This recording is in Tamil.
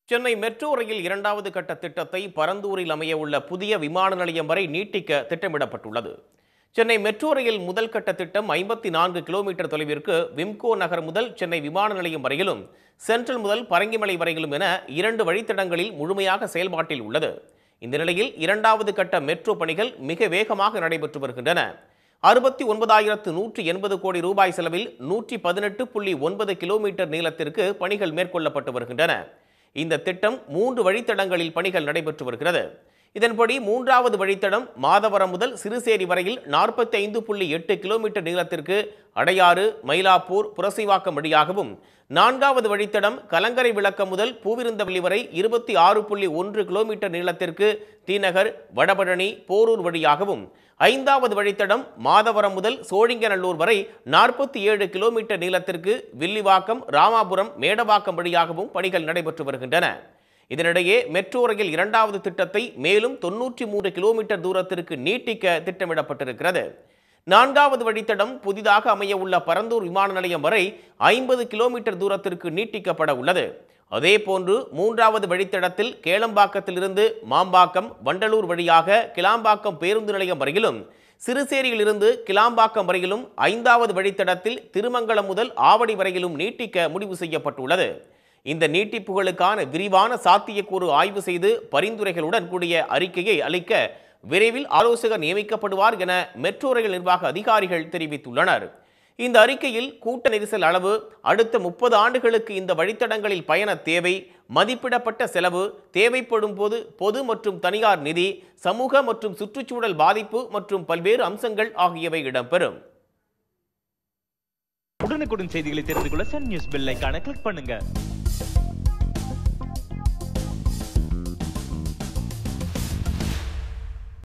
சென்னை மெட்ரோ ரயில் இரண்டாவது கட்ட திட்டத்தை பரந்தூரில் அமைய உள்ள புதிய விமான நிலையம் வரை நீட்டிக்க திட்டமிடப்பட்டுள்ளது சென்னை மெட்ரோ ரயில் முதல் கட்ட திட்டம் ஐம்பத்தி நான்கு கிலோமீட்டர் தொலைவிற்கு விம்கோ நகர் முதல் சென்னை விமான நிலையம் வரையிலும் சென்ட்ரல் முதல் பரங்கிமலை வரையிலும் என இரண்டு வழித்தடங்களில் முழுமையாக செயல்பாட்டில் உள்ளது இந்த நிலையில் இரண்டாவது கட்ட மெட்ரோ பணிகள் மிக வேகமாக நடைபெற்று வருகின்றன அறுபத்தி ஒன்பதாயிரத்து நூற்றி எண்பது கோடி ரூபாய் செலவில் நூற்றி பதினெட்டு புள்ளி ஒன்பது கிலோமீட்டர் நீளத்திற்கு பணிகள் மேற்கொள்ளப்பட்டு வருகின்றன இந்த திட்டம் மூன்று வழித்தடங்களில் பணிகள் நடைபெற்று வருகிறது இதன்படி மூன்றாவது வழித்தடம் மாதவரம் முதல் சிறுசேரி வரையில் நாற்பத்தி ஐந்து புள்ளி எட்டு கிலோமீட்டர் நீளத்திற்கு அடையாறு மயிலாப்பூர் புரசைவாக்கம் வழியாகவும் நான்காவது வழித்தடம் கலங்கரை விளக்கம் முதல் பூவிருந்தவல்லி வரை இருபத்தி ஆறு புள்ளி ஒன்று கிலோமீட்டர் நீளத்திற்கு தீநகர் வடபழனி போரூர் வழியாகவும் ஐந்தாவது வழித்தடம் மாதவரம் முதல் சோழிங்கநல்லூர் வரை நாற்பத்தி ஏழு கிலோமீட்டர் நீளத்திற்கு வில்லிவாக்கம் ராமாபுரம் மேடவாக்கம் வழியாகவும் பணிகள் நடைபெற்று வருகின்றன இதனிடையே மெட்ரோ ரயில் இரண்டாவது திட்டத்தை மேலும் தொன்னூற்றி மூன்று கிலோமீட்டர் தூரத்திற்கு நீட்டிக்க திட்டமிடப்பட்டிருக்கிறது நான்காவது வழித்தடம் புதிதாக அமைய உள்ள பரந்தூர் விமான நிலையம் வரை ஐம்பது கிலோமீட்டர் தூரத்திற்கு நீட்டிக்கப்பட உள்ளது அதேபோன்று மூன்றாவது வழித்தடத்தில் கேளம்பாக்கத்திலிருந்து மாம்பாக்கம் வண்டலூர் வழியாக கிளாம்பாக்கம் பேருந்து நிலையம் வரையிலும் சிறுசேரியிலிருந்து கிளாம்பாக்கம் வரையிலும் ஐந்தாவது வழித்தடத்தில் திருமங்கலம் முதல் ஆவடி வரையிலும் நீட்டிக்க முடிவு செய்யப்பட்டுள்ளது இந்த நீட்டிப்புகளுக்கான விரிவான சாத்தியக்கூறு ஆய்வு செய்து பரிந்துரைகளுடன் கூடிய அறிக்கையை அளிக்க விரைவில் ஆலோசகர் நியமிக்கப்படுவார் என மெட்ரோ ரயில் நிர்வாக அதிகாரிகள் தெரிவித்துள்ளனர் இந்த அறிக்கையில் கூட்ட நெரிசல் அளவு அடுத்த முப்பது ஆண்டுகளுக்கு இந்த வழித்தடங்களில் பயண தேவை மதிப்பிடப்பட்ட செலவு தேவைப்படும் போது பொது மற்றும் தனியார் நிதி சமூக மற்றும் சுற்றுச்சூழல் பாதிப்பு மற்றும் பல்வேறு அம்சங்கள் ஆகியவை இடம்பெறும் உடனுக்குடன் செய்திகளை தெரிந்து கொள்ள சன் நியூஸ் பெல் ஐகானை கிளிக் பண்ணுங்க